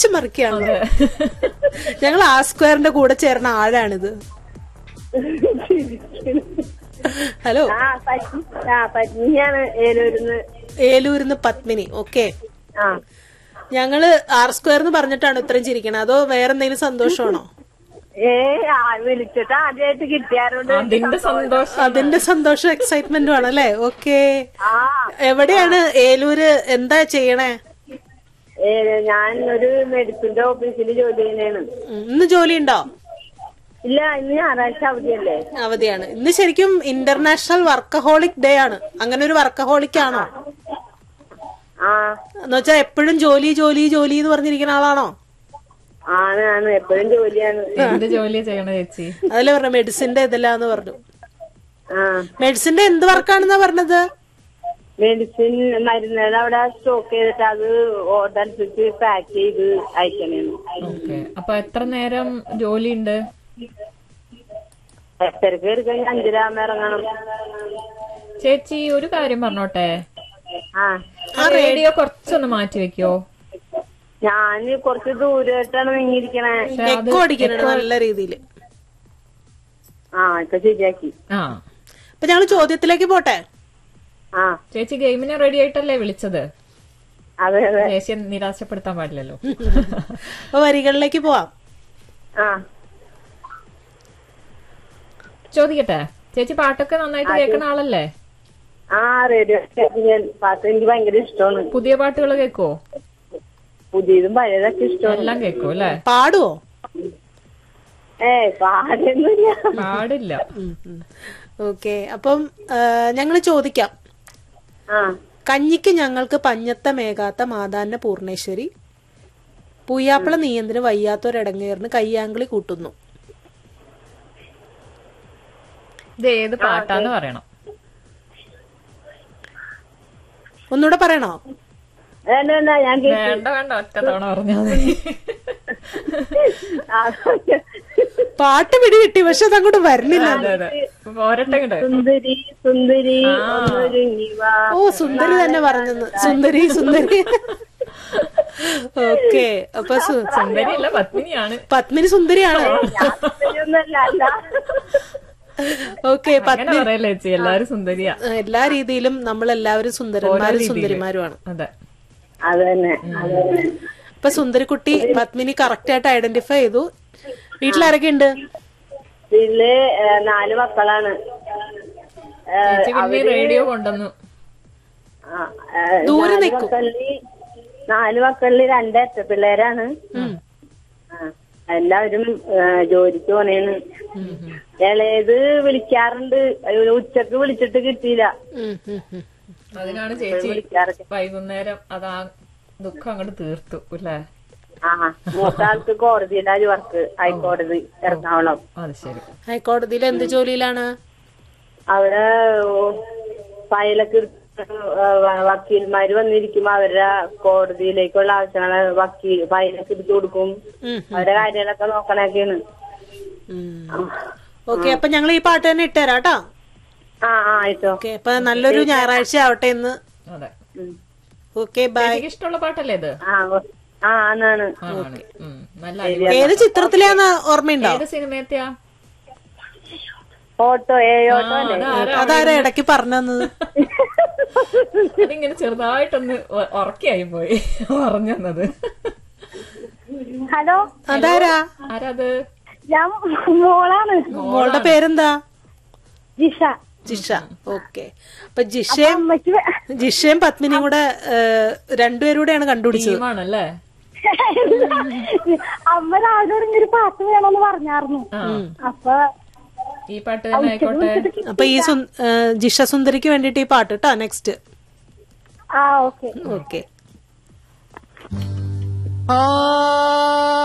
അടിച്ചു മറിക്കുകയാണ് ഞങ്ങൾ ആ സ്ക്വയറിന്റെ കൂടെ ചേർന്ന ആഴാണിത് ഹലോ ആ പത്നി ആ പത്നിയാണ് ഏലൂരിന്ന് ഏലൂരിന്ന് പത്മിനി ഓക്കെ ആ ഞങ്ങള് ആർ സ്ക്വയർ എന്ന് പറഞ്ഞിട്ടാണ് ഇത്രയും ചിരിക്കണത് അതോ വേറെ എന്തെങ്കിലും സന്തോഷമാണോ ഏ ആ വിളിച്ചിട്ട് ആദ്യമായിട്ട് കിട്ടിയാരോണ്ട് അതിന്റെ സന്തോഷം അതിന്റെ സന്തോഷം എക്സൈറ്റ്മെന്റും ആണ് അല്ലേ ഓക്കെ ആ എവിടെയാണ് ഏലൂര് എന്താ ചെയ്യണേ ഏ, ഞാൻ ഒരു മെഡിസിന്റെ ഓഫീസിൽ ജോലി ചെയ്യുന്നതാണ് ഉം, ഇന്ന് ജോലി ഉണ്ടോ ഇല്ല ഇന്ന് ഞായറാഴ്ച അവധിയല്ലേ അവധിയാണ് ഇന്ന് ശരിക്കും ഇന്റർനാഷണൽ വർക്കഹോളിക് ഡേ ആണ് അങ്ങനെ ഒരു വർക്കഹോളിക് ആണോ ആ എന്ന് വെച്ചാൽ എപ്പോഴും ജോലി ജോലി ജോലി എന്ന് പറഞ്ഞിരിക്കുന്ന ആളാണോ ആണ് ആണ് എപ്പോഴും ജോലിയാണ് എന്ത് ജോലിയാ ചെയ്യണ ചേച്ചി അതല്ലേ പറഞ്ഞ മെഡിസിന്റെ ഇതല്ലാന്ന് പറഞ്ഞു ആ മെഡിസിന്റെ എന്ത് വർക്കാണെന്നാ പറഞ്ഞത് മെഡിസിൻ മരുന്നുകൾ അവിടെ സ്റ്റോക്ക് ചെയ്തിട്ട് അത് ഓർഡർ അനുസരിച്ച് പാക്ക് ചെയ്ത് അയക്കണേന്ന് ഓക്കെ അപ്പൊ എത്ര നേരം ജോലി ഉണ്ട് എട്ടരക്ക് കയറി കഴിഞ്ഞാൽ അഞ്ചരാകുമ്പോ ഇറങ്ങണം ചേച്ചി ഒരു കാര്യം പറഞ്ഞോട്ടെ ആ ആ റേഡിയോ കുറച്ചൊന്ന് മാറ്റി വെക്കോ ഞാന് കുറച്ച് ദൂരമായിട്ടാണ് നീങ്ങിയിരിക്കണേ പക്ഷെ അത് എക്കോ അടിക്കുന്നുണ്ട് നല്ല രീതിയിൽ ആ ഇപ്പൊ ശരിയാക്കി ആ അപ്പൊ ഞങ്ങൾ ചോദ്യത്തിലേക്ക് പോട്ടെ ആ ചേച്ചി ഗെയിമിന് റെഡി ആയിട്ടല്ലേ വിളിച്ചത് അതെ അതെ ചേച്ചിയെ നിരാശപ്പെടുത്താൻ പാടില്ലല്ലോ അപ്പൊ വരികളിലേക്ക് പോവാം ആ ചോദിക്കട്ടെ ചേച്ചി പാട്ടൊക്കെ നന്നായിട്ട് കേൾക്കുന്ന ആളല്ലേ ആ റേഡിയോ ഞാൻ പാട്ട് എനിക്ക് ഭയങ്കര ഇഷ്ടമാണ് പുതിയ പാട്ടുകൾ കേൾക്കോ പുതിയതും പഴയതൊക്കെ ഇഷ്ടമാണ് എല്ലാം കേൾക്കോ അല്ലേ പാടുവോ ഏ പാടൊന്നുമില്ല പാടില്ല ഓക്കെ അപ്പം ഞങ്ങൾ ചോദിക്കാം ആ കഞ്ഞിക്ക് ഞങ്ങൾക്ക് പഞ്ഞത്തമേകാത്ത മാതാന്ന പൂർണേശ്വരി പൂയാപ്പള നീയന്തിന് വയ്യാത്തൊരടങ്ങേറിന് കയ്യാങ്കളി കൂട്ടുന്നു ഇത് ഏത് പാട്ടാന്ന് പറയണം ഒന്നുകൂടെ പറയണോ വേണ്ട വേണ്ട ഞാൻ കേട്ടു. വേണ്ട വേണ്ട ഒറ്റ തവണ പറഞ്ഞാൽ മതി ആ, പാട്ട് പിടി കിട്ടി പക്ഷെ അത് അങ്ങോട്ട് വരുന്നില്ല അതെ അതെ പോരട്ടെ ഇങ്ങട് സുന്ദരി സുന്ദരി ഒന്നൊരുങ്ങി വാ ഓ സുന്ദരി തന്നെ പറഞ്ഞെന്ന് സുന്ദരി സുന്ദരി ഓക്കെ അപ്പൊ സു- സുന്ദരിയല്ല പത്മിനിയാണ് പത്മിനി സുന്ദരിയാണ് സുന്ദരിയൊന്നുമല്ല, അല്ല ഓക്കെ അങ്ങനെ പറയല്ലേ ചേച്ചി എല്ലാരും സുന്ദരിയാ എല്ലാ രീതിയിലും നമ്മൾ എല്ലാവരും സുന്ദരന്മാരും സുന്ദരിമാരുമാണ് അതെ അത് തന്നെ അത് തന്നെ ഇപ്പൊ സുന്ദരിക്കുട്ടി പത്മിനി കറക്റ്റ് ആയിട്ട് ഐഡന്റിഫൈ ചെയ്തു വീട്ടിലാരൊക്കെ ഉണ്ട് വീട്ടില് ഏ, നാല് മക്കളാണ് ഏ, ചേച്ചി പിന്നെ റേഡിയോ കൊണ്ടുവന്നു ആ, ഏ, നാല് മക്കളില് നാല് മക്കളില് രണ്ട് എട്ട പിള്ളേരാണ് ആ, എല്ലാവരും ഏ, ജോലിക്ക് പോണേണ് ഇളയത് വിളിക്കാറുണ്ട് അയ്യോ, ഉച്ചക്ക് വിളിച്ചിട്ട് കിട്ടിയില്ല ഉം, ഉം, ഉം. അതിനാണ് ചേച്ചി വിളിക്കാറൊക്കെ വൈകുന്നേരം അതാ ദുഃഖം അങ്ങോട്ട് തീർത്തു അല്ലേ ആ മൂത്ത ആൾക്ക് കോടതിയിലാ വർക്ക് ഹൈക്കോടതി എറണാകുളം അത് ശരി ഹൈക്കോടതിയിൽ എന്ത് ജോലിയിലാണ് അവിടെ ഓ, ഫയലൊക്കെ എടുത്ത് ഏ, വ- വക്കീൽമാര് വന്നിരിക്കുമ്പോ അവരുടെ കോടതിയിലേക്കുള്ള ആവശ്യങ്ങള് വക്കീൽ ഫയലൊക്കെ എടുത്തു കൊടുക്കും ഉം, അവരുടെ കാര്യങ്ങളൊക്കെ നോക്കണൊക്കെയാണ് ഉം. ഓക്കെ അപ്പൊ ഞങ്ങൾ ഈ പാട്ട് തന്നെ ഇട്ടുതരാം കേട്ടോ ആ ആ ആയിട്ടോ ഓക്കെ അപ്പൊ നല്ലൊരു ഞായറാഴ്ച ആവട്ടെ ഇന്ന് അതെ ഉം. ഓക്കെ ബൈ ചേച്ചിക്ക് ഇഷ്ടമുള്ള പാട്ടല്ലേ ഇത് ആ ഓ- ആ ആന്നാണ് ആ, ആണ്. ഉം. നല്ല അടിപൊളി ഏത് ചിത്രത്തിലാന്ന് ഓർമ്മയുണ്ടോ ഏത് സിനിമയത്തെയാ ഓട്ടോ ഏ ഓട്ടോ അല്ലേ അതാരാ? അതാരാ ഇടയ്ക്ക് പറഞ്ഞു തന്നത് അതിങ്ങനെ ചെറുതായിട്ടൊന്ന് ഒ- ഉറക്കിയായി പോയി പറഞ്ഞത് ഹലോ അതാരാ ആരാത് ഞാൻ മോളാണ് മോളുടെ പേരെന്താ ജിഷ ജിഷ ഓക്കെ അപ്പൊ ജിഷയും അമ്മയ്ക്ക് ജിഷയും പത്മിനിയും കൂടെ ഏഹ്, രണ്ടുപേരും കൂടെയാണ് കണ്ടുപിടിച്ചത് ടീമാണല്ലേ അമ്മ രാവിലെ ഒരു പാട്ട് വേണമെന്ന് പറഞ്ഞായിരുന്നു ആ അപ്പൊ ഈ പാട്ട് തന്നെ ആയിക്കോട്ടെ അപ്പൊ ഈ സുൻ- ഏഹ്, ജിഷ സുന്ദരിക്ക് വേണ്ടിട്ട് ഈ പാട്ട് കേട്ടോ നെക്സ്റ്റ് ആ ഓക്കെ ഓക്കെ ആ